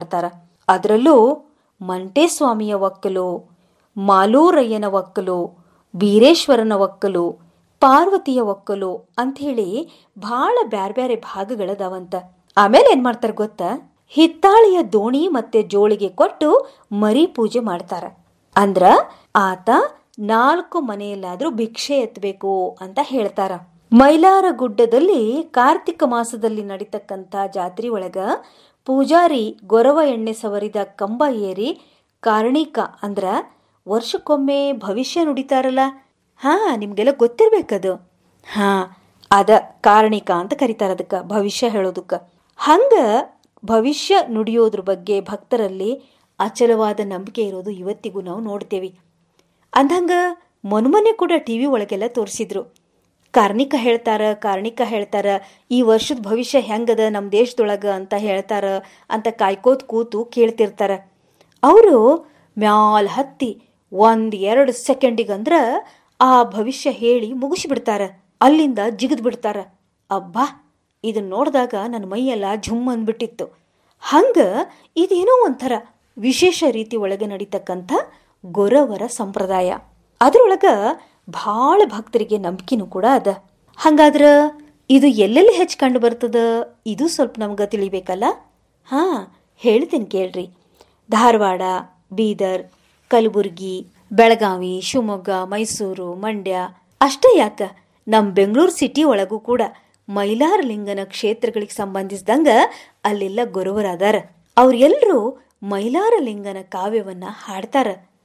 ಮಾಡ್ತಾರ ಅದರಲ್ಲೂ ಮಂಟೇಸ್ವಾಮಿಯ ಒಕ್ಕಲು ಮಾಲೂರಯ್ಯನ ಒಕ್ಕಲು ಬೀರೇಶ್ವರನ ಒಕ್ಕಲು ಪಾರ್ವತಿಯ ಒಕ್ಕಲು ಅಂಥೇಳಿ ಭಾಳ ಬ್ಯಾರೆ ಬ್ಯಾರೆ ಭಾಗಗಳದಾವಂತ ಆಮೇಲೆ ಏನ್ ಮಾಡ್ತಾರ ಗೊತ್ತಾ ಹಿತ್ತಾಳೆಯ ದೋಣಿ ಮತ್ತೆ ಜೋಳಿಗೆ ಕೊಟ್ಟು ಮರಿ ಪೂಜೆ ಮಾಡ್ತಾರ ಅಂದ್ರ ಆತ ನಾಲ್ಕು ಮನೆಯಲ್ಲಾದ್ರೂ ಭಿಕ್ಷೆ ಎತ್ತಬೇಕು ಅಂತ ಹೇಳ್ತಾರ ಮೈಲಾರ ಗುಡ್ಡದಲ್ಲಿ ಕಾರ್ತಿಕ ಮಾಸದಲ್ಲಿ ನಡೀತಕ್ಕಂಥ ಜಾತ್ರೆ ಒಳಗ ಪೂಜಾರಿ ಗೊರವ ಎಣ್ಣೆ ಸವರಿದ ಕಂಬ ಏರಿ ಕಾರಣಿಕ ಅಂದ್ರ ವರ್ಷಕ್ಕೊಮ್ಮೆ ಭವಿಷ್ಯ ನುಡಿತಾರಲ್ಲ ಹಾ ನಿಮ್ಗೆಲ್ಲ ಗೊತ್ತಿರ್ಬೇಕದು ಹಾ ಅದ ಕಾರಣಿಕ ಅಂತ ಕರೀತಾರ ಅದಕ್ಕ ಭವಿಷ್ಯ ಹೇಳೋದಕ್ಕ ಹಂಗ ಭವಿಷ್ಯ ನುಡಿಯೋದ್ರ ಬಗ್ಗೆ ಭಕ್ತರಲ್ಲಿ ಅಚಲವಾದ ನಂಬಿಕೆ ಇರೋದು ಇವತ್ತಿಗೂ ನಾವು ನೋಡ್ತೇವಿ ಅಂದಂಗ ಮೊನ್ಮೊನ್ನೆ ಕೂಡ ಟಿವಿ ಒಳಗೆಲ್ಲ ತೋರಿಸಿದ್ರು ಕಾರ್ಣಿಕ ಹೇಳ್ತಾರ ಕಾರ್ಣಿಕ ಹೇಳ್ತಾರ ಈ ವರ್ಷದ ಭವಿಷ್ಯ ಹೆಂಗದ ನಮ್ಮ ದೇಶದೊಳಗ ಅಂತ ಹೇಳ್ತಾರ ಅಂತ ಕಾಯ್ಕೋತ್ ಕೂತು ಕೇಳ್ತಿರ್ತಾರ ಅವರು ಮ್ಯಾಲ್ ಹತ್ತಿ ಒಂದ್ ಎರಡು ಸೆಕೆಂಡಿಗಂದ್ರ ಆ ಭವಿಷ್ಯ ಹೇಳಿ ಮುಗಿಸಿಬಿಡ್ತಾರ ಅಲ್ಲಿಂದ ಜಿಗಿದ್ ಬಿಡ್ತಾರ ಅಬ್ಬಾ ಇದನ್ನ ನೋಡಿದಾಗ ನನ್ನ ಮೈಯೆಲ್ಲ ಝುಮ್ ಅಂದ್ಬಿಟ್ಟಿತ್ತು ಹಂಗ ಇದೇನೋ ಒಂಥರ ವಿಶೇಷ ರೀತಿ ಒಳಗೆ ನಡೀತಕ್ಕಂಥ ಗೊರವರ ಸಂಪ್ರದಾಯ ಅದ್ರೊಳಗ ಭಾಳ ಭಕ್ತರಿಗೆ ನಂಬಿಕೆನೂ ಕೂಡ ಅದ ಹಂಗಾದ್ರ ಇದು ಎಲ್ಲೆಲ್ಲಿ ಹೆಚ್ಚು ಕಂಡು ಬರ್ತದ ಇದು ಸ್ವಲ್ಪ ನಮ್ಗೆ ತಿಳಿಬೇಕಲ್ಲ ಹಾ ಹೇಳ್ತೀನಿ ಕೇಳ್ರಿ ಧಾರವಾಡ ಬೀದರ್ ಕಲಬುರ್ಗಿ ಬೆಳಗಾವಿ ಶಿವಮೊಗ್ಗ ಮೈಸೂರು ಮಂಡ್ಯ ಅಷ್ಟೇ ಯಾಕ ನಮ್ಮ ಬೆಂಗಳೂರು ಸಿಟಿ ಒಳಗೂ ಕೂಡ ಮೈಲಾರಲಿಂಗನ ಕ್ಷೇತ್ರಗಳಿಗೆ ಸಂಬಂಧಿಸಿದಂಗ ಅಲ್ಲೆಲ್ಲ ಗುರುವರಾದಾರ ಅವ್ರೆಲ್ಲರೂ ಮೈಲಾರಲಿಂಗನ ಕಾವ್ಯವನ್ನ ಹಾಡ್ತಾರ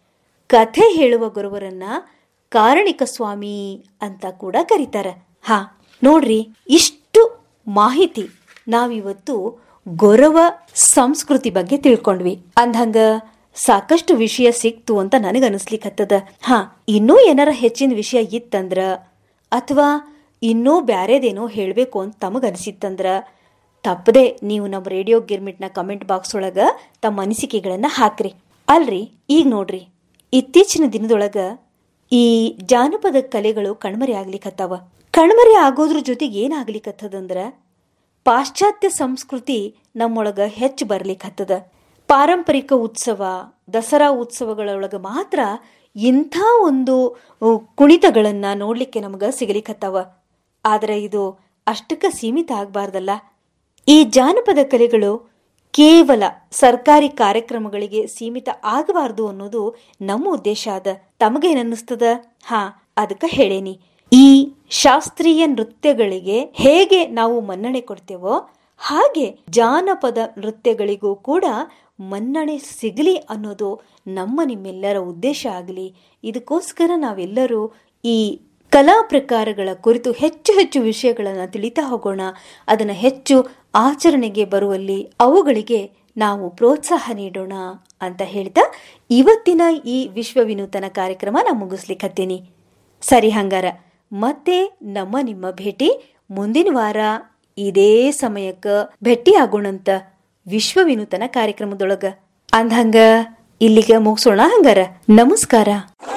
ಕಥೆ ಹೇಳುವ ಗುರುವರನ್ನ ಕಾರಣಿಕ ಸ್ವಾಮಿ ಅಂತ ಕೂಡ ಕರೀತಾರ ಹಾ ನೋಡ್ರಿ ಇಷ್ಟು ಮಾಹಿತಿ ನಾವಿವತ್ತು ಗೊರವ ಸಂಸ್ಕೃತಿ ಬಗ್ಗೆ ತಿಳ್ಕೊಂಡ್ವಿ ಅಂದಂಗ ಸಾಕಷ್ಟು ವಿಷಯ ಸಿಕ್ತು ಅಂತ ನನಗನ್ಸ್ಲಿಕ್ಕತ್ತದ ಹಾ ಇನ್ನೂ ಏನಾರ ಹೆಚ್ಚಿನ ವಿಷಯ ಇತ್ತಂದ್ರ ಅಥವಾ ಇನ್ನೂ ಬ್ಯಾರೇದೇನೋ ಹೇಳಬೇಕು ಅಂತ ತಮಗನಿಸಿತ್ತಂದ್ರ ತಪ್ಪದೆ ನೀವು ನಮ್ಮ ರೇಡಿಯೋ ಗಿರ್ಮಿಟ್ನ ಕಮೆಂಟ್ ಬಾಕ್ಸ್ ಒಳಗ ತಮ್ಮ ಅನಿಸಿಕೆಗಳನ್ನ ಹಾಕ್ರಿ ಅಲ್ರಿ ಈಗ ನೋಡ್ರಿ ಇತ್ತೀಚಿನ ದಿನದೊಳಗ ಈ ಜಾನಪದ ಕಲೆಗಳು ಕಣ್ಮರೆ ಆಗ್ಲಿಕತ್ತಾವ ಕಣ್ಮರೆ ಆಗೋದ್ರ ಜೊತೆಗೆ ಏನಾಗ್ಲಿಕತ್ತದಂದ್ರ ಪಾಶ್ಚಾತ್ಯ ಸಂಸ್ಕೃತಿ ನಮ್ಮೊಳಗ ಹೆಚ್ಚು ಬರ್ಲಿಕ್ಕತ್ತದ ಪಾರಂಪರಿಕ ಉತ್ಸವ ದಸರಾ ಉತ್ಸವಗಳೊಳಗ ಮಾತ್ರ ಇಂಥ ಒಂದು ಕುಣಿತಗಳನ್ನ ನೋಡ್ಲಿಕ್ಕೆ ನಮಗ ಸಿಗಲಿಕ್ಕತ್ತಾವ ಆದ್ರೆ ಇದು ಅಷ್ಟಕ್ಕ ಸೀಮಿತ ಆಗ್ಬಾರ್ದಲ್ಲ ಈ ಜಾನಪದ ಕಲೆಗಳು ಕೇವಲ ಸರ್ಕಾರಿ ಕಾರ್ಯಕ್ರಮಗಳಿಗೆ ಸೀಮಿತ ಆಗಬಾರ್ದು ಅನ್ನೋದು ನಮ್ಮ ಉದ್ದೇಶ ಅದ ತಮಗೇನನ್ನಿಸ್ತದ ಹಾ ಅದಕ್ಕ ಹೇಳೇನಿ ಈ ಶಾಸ್ತ್ರೀಯ ನೃತ್ಯಗಳಿಗೆ ಹೇಗೆ ನಾವು ಮನ್ನಣೆ ಕೊಡ್ತೇವೋ ಹಾಗೆ ಜಾನಪದ ನೃತ್ಯಗಳಿಗೂ ಕೂಡ ಮನ್ನಣೆ ಸಿಗಲಿ ಅನ್ನೋದು ನಮ್ಮ ನಿಮ್ಮೆಲ್ಲರ ಉದ್ದೇಶ ಆಗಲಿ ಇದಕ್ಕೋಸ್ಕರ ನಾವೆಲ್ಲರೂ ಈ ಕಲಾ ಪ್ರಕಾರಗಳ ಕುರಿತು ಹೆಚ್ಚು ಹೆಚ್ಚು ವಿಷಯಗಳನ್ನು ತಿಳಿತಾ ಹೋಗೋಣ ಅದನ್ನು ಹೆಚ್ಚು ಆಚರಣೆಗೆ ಬರುವಲ್ಲಿ ಅವುಗಳಿಗೆ ನಾವು ಪ್ರೋತ್ಸಾಹ ನೀಡೋಣ ಅಂತ ಹೇಳ್ತಾ ಇವತ್ತಿನ ಈ ವಿಶ್ವ ವಿನೂತನ ಕಾರ್ಯಕ್ರಮ ನಾ ಮುಗಿಸ್ಲಿಕ್ಕತ್ತೀನಿ ಸರಿ ಹಂಗಾರ ಮತ್ತೆ ನಮ್ಮ ನಿಮ್ಮ ಭೇಟಿ ಮುಂದಿನ ವಾರ ಇದೇ ಸಮಯಕ್ಕ ಭೇಟಿ ಆಗೋಣಂತ ವಿಶ್ವ ವಿನೂತನ ಕಾರ್ಯಕ್ರಮದೊಳಗ ಅಂದ್ಹಂಗ ಇಲ್ಲಿಗ ಮುಗಿಸೋಣ ಹಂಗಾರ ನಮಸ್ಕಾರ